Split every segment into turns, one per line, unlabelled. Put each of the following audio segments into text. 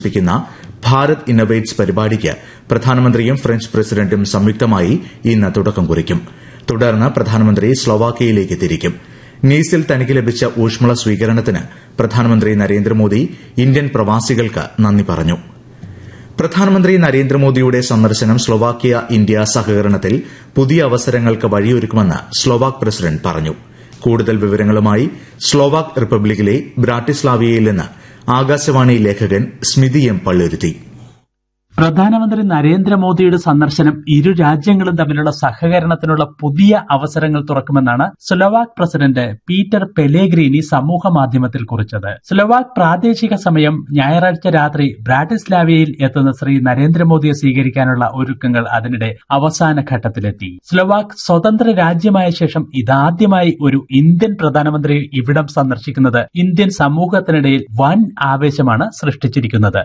പ്പിക്കുന്ന Bharat innovates പരിപാടിക്ക് പ്രധാനമന്ത്രിയും French പ്രസിഡന്റും സംയുക്തമായി ഇന്ന് തുടക്കം കുറിക്കും തുടർന്ന് പ്രധാനമന്ത്രി സ്ലൊവാക്യയിലേക്ക് തിരിക്കും നീസിൽ തനിക്ക് ലഭിച്ച ഊഷ്മള സ്വീകരണത്തിന് പ്രധാനമന്ത്രി നരേന്ദ്രമോദി ഇന്ത്യൻ പ്രവാസികൾക്ക് നന്ദി പറഞ്ഞു പ്രധാനമന്ത്രി നരേന്ദ്രമോദിയുടെ സന്ദർശനം സ്ലൊവാക്യ ഇന്ത്യ സഹകരണത്തിൽ പുതിയ അവസരങ്ങൾക്ക് വഴിയൊരുക്കുമെന്ന് സ്ലൊവാക് പ്രസിഡന്റ് പറഞ്ഞു കൂടുതൽ വിവരങ്ങളുമായി സ്ലൊവാക് റിപ്പബ്ലിക്കിലെ ബ്രാട്ടിസ്ലാവിയയിൽ നിന്ന് ആകാശവാണി ലേഖകൻ സ്മിതി എം പള്ളുരുത്തി
പ്രധാനമന്ത്രി നരേന്ദ്രമോദിയുടെ സന്ദർശനം ഇരു രാജ്യങ്ങളും തമ്മിലുള്ള സഹകരണത്തിനുള്ള പുതിയ അവസരങ്ങൾ തുറക്കുമെന്നാണ് സ്ലൊവാക് പ്രസിഡന്റ് പീറ്റർ പെലേഗ്രീനി സമൂഹ മാധ്യമത്തിൽ കുറിച്ചത് സ്ലൊവാക് പ്രാദേശിക സമയം ഞായറാഴ്ച രാത്രി ബ്രാറ്റിസ്ലാവിയയിൽ എത്തുന്ന ശ്രീ നരേന്ദ്രമോദിയെ സ്വീകരിക്കാനുള്ള ഒരുക്കങ്ങൾ അതിനിടെ അവസാന ഘട്ടത്തിലെത്തി സ്ലൊവാക് സ്വതന്ത്ര രാജ്യമായ ശേഷം ഇതാദ്യമായി ഒരു ഇന്ത്യൻ പ്രധാനമന്ത്രി ഇവിടം സന്ദർശിക്കുന്നത് ഇന്ത്യൻ സമൂഹത്തിനിടയിൽ വൻ ആവേശമാണ് സൃഷ്ടിച്ചിരിക്കുന്നത്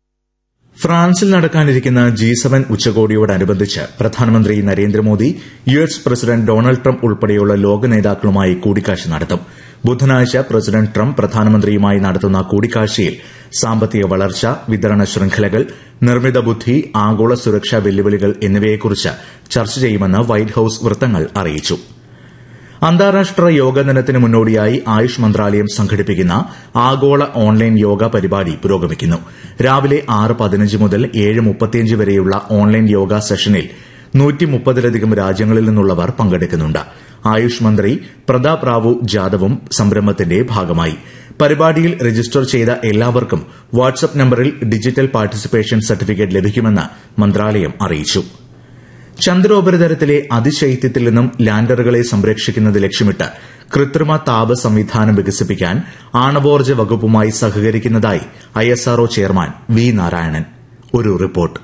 ഫ്രാൻസിൽ നടക്കാനിരിക്കുന്ന ജി സെവൻ ഉച്ചകോടിയോടനുബന്ധിച്ച് പ്രധാനമന്ത്രി Narendra Modi U S president Donald Trump ഉൾപ്പെടെയുള്ള ലോക നേതാക്കളുമായി കൂടിക്കാഴ്ച നടത്തും ബുധനാഴ്ച പ്രസിഡന്റ് ട്രംപ് പ്രധാനമന്ത്രിയുമായി നടത്തുന്ന കൂടിക്കാഴ്ചയിൽ സാമ്പത്തിക വളർച്ച വിതരണ ശൃംഖലകൾ നിർമ്മിത ബുദ്ധി ആഗോള സുരക്ഷാ വെല്ലുവിളികൾ എന്നിവയെക്കുറിച്ച് ചർച്ച ചെയ്യുമെന്ന് വൈറ്റ് ഹൌസ് വൃത്തങ്ങൾ അറിയിച്ചു അന്താരാഷ്ട്ര യോഗ ദിനത്തിന് മുന്നോടിയായി ആയുഷ് മന്ത്രാലയം സംഘടിപ്പിക്കുന്ന ആഗോള ഓൺലൈൻ യോഗ പരിപാടി പുരോഗമിക്കുന്നു രാവിലെ ആറ് പതിനഞ്ച് മുതൽ ഏഴ് മുപ്പത്തിയഞ്ച് വരെയുള്ള ഓൺലൈൻ യോഗ സെഷനിൽ നൂറ്റിമുപ്പതിലധികം രാജ്യങ്ങളിൽ നിന്നുള്ളവർ പങ്കെടുക്കുന്നുണ്ട് ആയുഷ് മന്ത്രി പ്രതാപ് റാവു ജാദവും സംരംഭത്തിന്റെ ഭാഗമായി പരിപാടിയിൽ രജിസ്റ്റർ ചെയ്ത എല്ലാവർക്കും വാട്സ്ആപ്പ് നമ്പറിൽ ഡിജിറ്റൽ പാർട്ടിസിപ്പേഷൻ സർട്ടിഫിക്കറ്റ് ലഭിക്കുമെന്ന് മന്ത്രാലയം അറിയിച്ചു ചന്ദ്രോപരിതലത്തിലെ അതിശൈത്യത്തിൽ നിന്നും ലാൻഡറുകളെ സംരക്ഷിക്കുന്നത് ലക്ഷ്യമിട്ട് കൃത്രിമ താപ സംവിധാനം വികസിപ്പിക്കാൻ ആണവോർജ്ജ വകുപ്പുമായി സഹകരിക്കുന്നതായി ഐഎസ്ആർഒ ചെയർമാൻ വി നാരായണൻ ഒരു റിപ്പോർട്ട്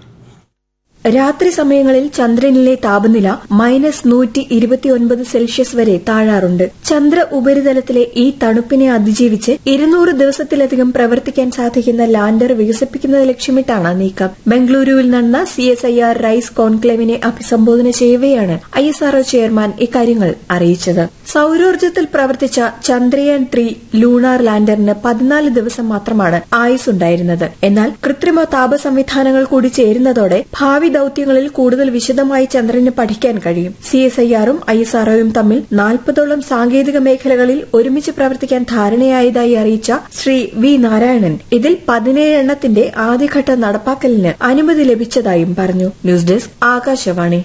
രാത്രി സമയങ്ങളിൽ ചന്ദ്രനിലെ താപനില മൈനസ് നൂറ്റി ഇരുപത്തിയൊൻപത് സെൽഷ്യസ് വരെ താഴാറുണ്ട് ചന്ദ്ര ഉപരിതലത്തിലെ ഈ തണുപ്പിനെ അതിജീവിച്ച് ഇരുന്നൂറ് ദിവസത്തിലധികം പ്രവർത്തിക്കാൻ സാധിക്കുന്ന ലാൻഡർ വികസിപ്പിക്കുന്നത് ലക്ഷ്യമിട്ടാണ് നീക്കം ബംഗളൂരുവിൽ നടന്ന C S I R rise കോൺക്ലേവിനെ അഭിസംബോധന ചെയ്യവെയാണ് ഐ എസ് ആർഒ ചെയർമാൻ ഇക്കാര്യങ്ങൾ അറിയിച്ചത് സൌരോർജ്ജത്തിൽ പ്രവർത്തിച്ച ചന്ദ്രയാൻ ത്രീ ലൂണാർ ലാൻഡറിന് പതിനാല് ദിവസം മാത്രമാണ് ആയുസ് ഉണ്ടായിരുന്നത് എന്നാൽ കൃത്രിമ താപ സംവിധാനങ്ങൾ കൂടി ചേരുന്നതോടെ ഭാവി ദൌത്യങ്ങളിൽ കൂടുതൽ വിശദമായി ചന്ദ്രന് പഠിക്കാൻ കഴിയും സി എസ് ഐ ആറും ഐ എസ് ആർഒയും തമ്മിൽ നാൽപ്പതോളം സാങ്കേതിക മേഖലകളിൽ ഒരുമിച്ച് പ്രവർത്തിക്കാൻ ധാരണയായതായി അറിയിച്ച ശ്രീ വി നാരായണൻ ഇതിൽ പതിനേഴ് എണ്ണത്തിന്റെ ആദ്യഘട്ട നടപ്പാക്കലിന് അനുമതി ലഭിച്ചതായും പറഞ്ഞു ന്യൂസ് ഡെസ്ക് ആകാശവാണി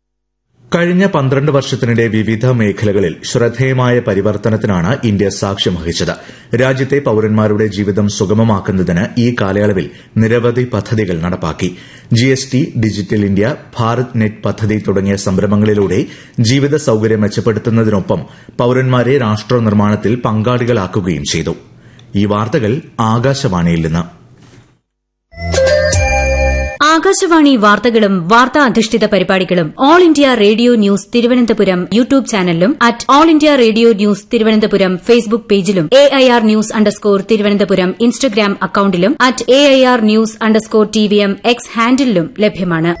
കഴിഞ്ഞ പന്ത്രണ്ട് വർഷത്തിനിടെ വിവിധ മേഖലകളിൽ ശ്രദ്ധേയമായ പരിവർത്തനത്തിനാണ് ഇന്ത്യ സാക്ഷ്യം വഹിച്ചത് രാജ്യത്തെ പൌരന്മാരുടെ ജീവിതം സുഗമമാക്കുന്നതിന് ഈ കാലയളവിൽ നിരവധി പദ്ധതികൾ നടപ്പാക്കി GST digital India Bharat net പദ്ധതി തുടങ്ങിയ സംരംഭങ്ങളിലൂടെ ജീവിത സൌകര്യം മെച്ചപ്പെടുത്തുന്നതിനൊപ്പം പൌരന്മാരെ രാഷ്ട്ര നിർമ്മാണത്തിൽ പങ്കാളികളാക്കുകയും ചെയ്തു ഈ വാർത്തകൾ ആകാശവാണിയിൽ നിന്ന്
ആകാശവാണി വാർത്തകളും വാർത്താ അധിഷ്ഠിത പരിപാടികളും all India radio news Thiruvananthapuram YouTube ചാനലിലും at all India radio news Thiruvananthapuram Facebook പേജിലും A I R news underscore Thiruvananthapuram Instagram അക്കൌണ്ടിലും at A I R news underscore T V M X ഹാൻഡിലും ലഭ്യമാണ്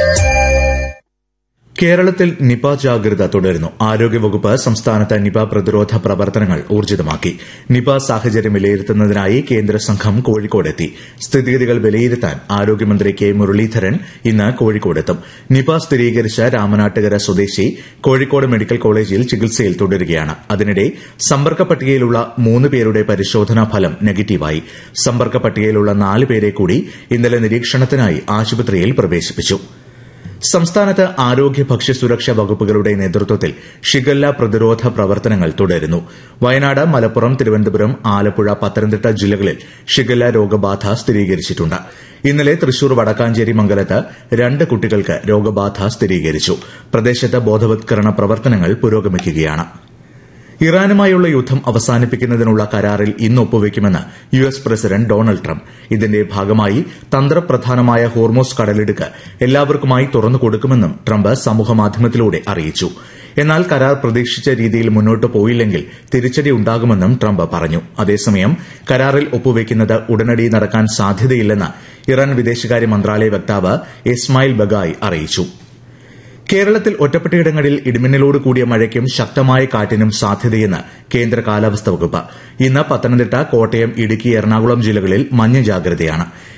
കേരളത്തിൽ നിപ ജാഗ്രത തുടരുന്നു ആരോഗ്യവകുപ്പ് സംസ്ഥാനത്ത് നിപ പ്രതിരോധ പ്രവർത്തനങ്ങൾ ഊർജിതമാക്കി നിപ സാഹചര്യം വിലയിരുത്തുന്നതിനായി കേന്ദ്ര സംഘം കോഴിക്കോടെത്തി സ്ഥിതിഗതികൾ വിലയിരുത്താൻ ആരോഗ്യമന്ത്രി കെ മുരളീധരൻ ഇന്ന് കോഴിക്കോടെത്തും നിപ സ്ഥിരീകരിച്ച രാമനാട്ടുകര സ്വദേശി കോഴിക്കോട് മെഡിക്കൽ കോളേജിൽ ചികിത്സയിൽ തുടരുകയാണ് അതിനിടെ സമ്പർക്ക പട്ടികയിലുള്ള മൂന്ന് പേരുടെ പരിശോധനാ ഫലം നെഗറ്റീവായി സമ്പർക്ക പട്ടികയിലുള്ള നാല് പേരെ കൂടി ഇന്നലെ നിരീക്ഷണത്തിനായി ആശുപത്രിയിൽ പ്രവേശിപ്പിച്ചു സംസ്ഥാനത്ത് ആരോഗ്യ ഭക്ഷ്യസുരക്ഷ വകുപ്പുകളുടെ നേതൃത്വത്തിൽ ഷിഗല്ല പ്രതിരോധ പ്രവർത്തനങ്ങൾ തുടരുന്നു വയനാട് മലപ്പുറം തിരുവനന്തപുരം ആലപ്പുഴ പത്തനംതിട്ട ജില്ലകളിൽ ഷിഗല്ല രോഗബാധ സ്ഥിരീകരിച്ചിട്ടുണ്ട് ഇന്നലെ തൃശൂർ വടക്കാഞ്ചേരി മംഗലത്ത് രണ്ട് കുട്ടികൾക്ക് രോഗബാധ സ്ഥിരീകരിച്ചു പ്രദേശത്ത് ബോധവത്കരണ പ്രവർത്തനങ്ങൾ പുരോഗമിക്കുകയാണ് ഇറാനുമായുള്ള യുദ്ധം അവസാനിപ്പിക്കുന്നതിനുള്ള കരാറിൽ ഇന്ന് ഒപ്പുവയ്ക്കുമെന്ന് U S president Donald Trump ഇതിന്റെ ഭാഗമായി തന്ത്രപ്രധാനമായ ഹോർമോസ് കടലിടുക്ക് എല്ലാവർക്കുമായി തുറന്നു കൊടുക്കുമെന്നും ട്രംപ് സമൂഹമാധ്യമത്തിലൂടെ അറിയിച്ചു എന്നാൽ കരാർ പ്രതീക്ഷിച്ച രീതിയിൽ മുന്നോട്ട് പോയില്ലെങ്കിൽ തിരിച്ചടി ഉണ്ടാകുമെന്നും ട്രംപ് പറഞ്ഞു അതേസമയം കരാറിൽ ഒപ്പുവയ്ക്കുന്നത് ഉടനടി നടക്കാൻ സാധ്യതയില്ലെന്ന് ഇറാൻ വിദേശകാര്യ മന്ത്രാലയ വക്താവ് ഇസ്മായിൽ ബഗായ് അറിയിച്ചു കേരളത്തിൽ ഒറ്റപ്പെട്ടയിടങ്ങളിൽ ഇടിമിന്നലോട് കൂടിയ മഴയ്ക്കും ശക്തമായ കാറ്റിനും സാധ്യതയെന്ന് കേന്ദ്ര കാലാവസ്ഥാ വകുപ്പ് ഇന്ന് പത്തനംതിട്ട കോട്ടയം ഇടുക്കി എറണാകുളം ജില്ലകളിൽ മഞ്ഞ ജാഗ്രതയാണ്